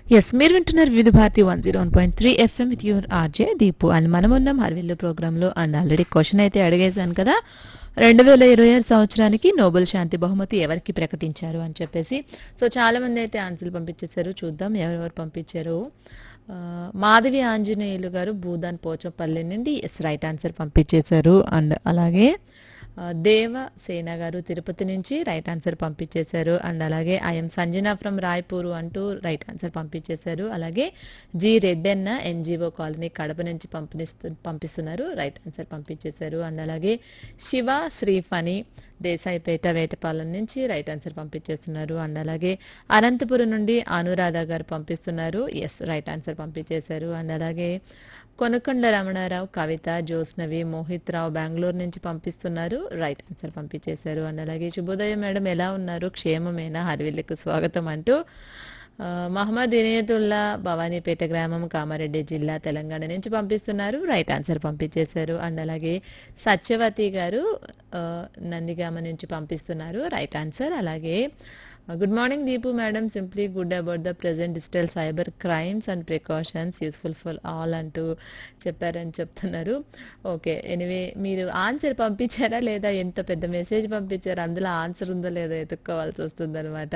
yes మీరు వింటున్నారు Vividh Bharati one zero one point three FM with your RJ Deepu and మనం ఉన్నాం హర్విల్లు ప్రోగ్రాంలో అండ్ ఆల్రెడీ క్వశ్చన్ అయితే అడిగేశాను కదా రెండు వేల ఇరవై ఆరు సంవత్సరానికి నోబెల్ శాంతి బహుమతి ఎవరికి ప్రకటించారు అని చెప్పేసి సో చాలా మంది అయితే ఆన్సర్లు పంపించేశారు చూద్దాం ఎవరెవరు పంపించారు ఆ, మాధవి ఆంజనేయులు గారు భూదాన్ పోచంపల్లి నుండి ఎస్ రైట్ ఆన్సర్ పంపించేశారు అండ్ అలాగే ఆ, దేవ సేన గారు తిరుపతి నుంచి రైట్ ఆన్సర్ పంపించేశారు అండ్ అలాగే ఐఎమ్ సంజన ఫ్రమ్ రాయ్పూర్ అంటూ రైట్ ఆన్సర్ పంపించేశారు అలాగే G Reddenna NGO colony Kadapa నుంచి పంపిస్తు పంపిస్తున్నారు రైట్ ఆన్సర్ పంపించేశారు అండ్ అలాగే శివ శ్రీఫణి దేశాయిపేట వేటపాలెం నుంచి రైట్ ఆన్సర్ పంపించేస్తున్నారు అండ్ అలాగే అనంతపురం నుండి అనురాధ గారు పంపిస్తున్నారు ఎస్ రైట్ ఆన్సర్ పంపించేశారు అండ్ అలాగే కొనకొండ రమణారావు కవిత జ్యోత్స్నవి మోహిత్ రావు బెంగళూరు నుంచి పంపిస్తున్నారు రైట్ ఆన్సర్ పంపించేశారు అండ్ అలాగే శుభోదయం మేడం ఎలా ఉన్నారు క్షేమమేనా హరివిల్లుకు స్వాగతం అంటూ ఆ, మహమ్మద్ ఇనియతుల్లా భవానీపేట గ్రామం కామారెడ్డి జిల్లా తెలంగాణ నుంచి పంపిస్తున్నారు రైట్ ఆన్సర్ పంపించేశారు అండ్ అలాగే సత్యవతి గారు ఆ, నందిగామ నుంచి పంపిస్తున్నారు రైట్ ఆన్సర్ అలాగే good morning Deepu madam simply good about the present digital cyber crimes and precautions useful for all అంటూ చెప్పారని చెప్తున్నారు ఓకే ఎనివే మీరు ఆన్సర్ పంపించారా లేదా ఎంత పెద్ద మెసేజ్ పంపించారా అందులో ఆన్సర్ ఉందో లేదో ఎత్తుక్కోవాల్సి వస్తుందన్నమాట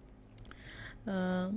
ఆ,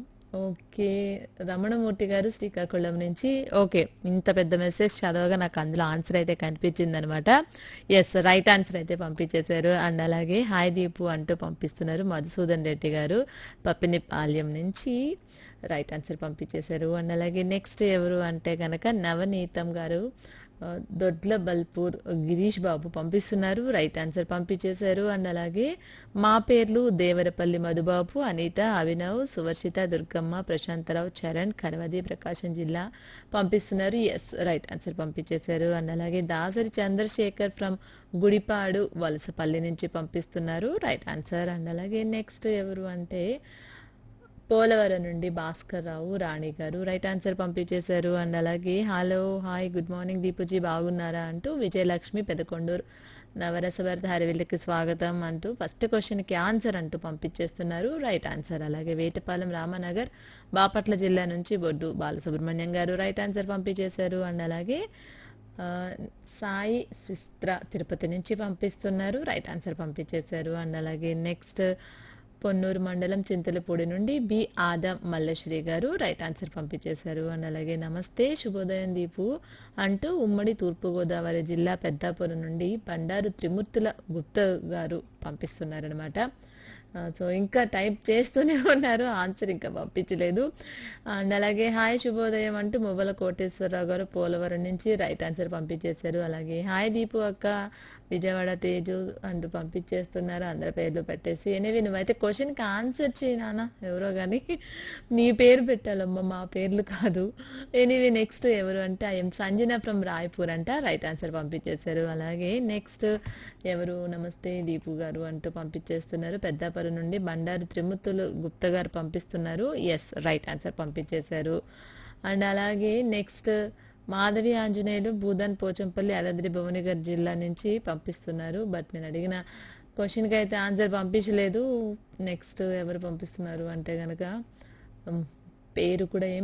ఓకే రమణమూర్తి గారు శ్రీకాకుళం నుంచి ఓకే ఇంత పెద్ద మెసేజ్ చదవగా నాకు అందులో ఆన్సర్ అయితే కనిపించింది అనమాట ఎస్ రైట్ ఆన్సర్ అయితే పంపించేశారు అండ్ అలాగే హాయ్ దీపు అంటూ పంపిస్తున్నారు మధుసూదన్ రెడ్డి గారు పప్పినిపాల్యం నుంచి రైట్ ఆన్సర్ పంపించేశారు అండ్ అలాగే నెక్స్ట్ ఎవరు అంటే కనుక నవనీతం గారు ఆ, దొడ్ల బల్పూర్ గిరీష్ బాబు పంపిస్తున్నారు రైట్ ఆన్సర్ పంపించేశారు అండ్ అలాగే మా పేర్లు దేవరపల్లి మధుబాబు అనిత అభినవ్ సువర్షిత దుర్గమ్మ ప్రశాంతరావు చరణ్ కరవది ప్రకాశం జిల్లా పంపిస్తున్నారు ఎస్ రైట్ ఆన్సర్ పంపించేశారు అండ్ అలాగే దాసరి చంద్రశేఖర్ ఫ్రమ్ గుడిపాడు వలసపల్లి నుంచి పంపిస్తున్నారు రైట్ ఆన్సర్ అండ్ అలాగే నెక్స్ట్ ఎవరు అంటే పోలవరం నుండి భాస్కర్ రావు రాణి గారు రైట్ ఆన్సర్ పంపించేశారు అండ్ అలాగే hello hi good morning Deepuji బాగున్నారా అంటూ విజయలక్ష్మి పెదకొండూరు నవరసభర్త హరివిల్లుకి స్వాగతం అంటూ ఫస్ట్ క్వశ్చన్కి ఆన్సర్ అంటూ పంపించేస్తున్నారు రైట్ ఆన్సర్ అలాగే వేటపాలెం రామనగర్ బాపట్ల జిల్లా నుంచి బొడ్డు బాలసుబ్రహ్మణ్యం గారు రైట్ ఆన్సర్ పంపించేశారు అండ్ అలాగే ఆ, సాయి సిస్త్ర తిరుపతి నుంచి పంపిస్తున్నారు రైట్ ఆన్సర్ పంపించేశారు అండ్ అలాగే నెక్స్ట్ పొన్నూరు మండలం చింతలపూడి నుండి బి ఆదం మల్లశ్రీ గారు రైట్ ఆన్సర్ పంపించేశారు అండ్ అలాగే నమస్తే శుభోదయం దీపు అంటూ ఉమ్మడి తూర్పుగోదావరి జిల్లా పెద్దాపురం నుండి బండారు త్రిమూర్తుల గుప్త గారు పంపిస్తున్నారనమాట సో ఇంకా టైప్ చేస్తూనే ఉన్నారు ఆన్సర్ ఇంకా పంపించలేదు అండ్ అలాగే హాయ్ శుభోదయం అంటూ మువ్వల కోటేశ్వరరావు గారు పోలవరం నుంచి రైట్ ఆన్సర్ పంపించేశారు అలాగే హాయ్ దీపు అక్క విజయవాడ తేజు అంటూ పంపించేస్తున్నారు అందరి పేర్లు పెట్టేసి ఎనివి నువ్వైతే క్వశ్చన్కి ఆన్సర్ చేయి నాన్న ఎవరో కానీ నీ పేరు పెట్టాలమ్మా మా పేర్లు కాదు ఎనివి నెక్స్ట్ ఎవరు అంటే ఐఎం సంజన ఫ్రమ్ రాయ్పూర్ అంట రైట్ ఆన్సర్ పంపించేశారు అలాగే నెక్స్ట్ ఎవరు నమస్తే దీపు గారు అంటూ పంపించేస్తున్నారు పెద్దాపురం నుండి బండారు త్రిమూర్తులు గుప్త గారు పంపిస్తున్నారు ఎస్ రైట్ ఆన్సర్ పంపించేశారు అండ్ అలాగే నెక్స్ట్ మాధవి ఆంజనేయులు భూదాన్ పోచంపల్లి యాదాద్రి భువనగర్ జిల్లా నుంచి పంపిస్తున్నారు బట్ నేను అడిగిన క్వశ్చన్కి అయితే ఆన్సర్ పంపించలేదు నెక్స్ట్ ఎవరు పంపిస్తున్నారు అంటే కనుక ఉమ్, పేరు కూడా ఏం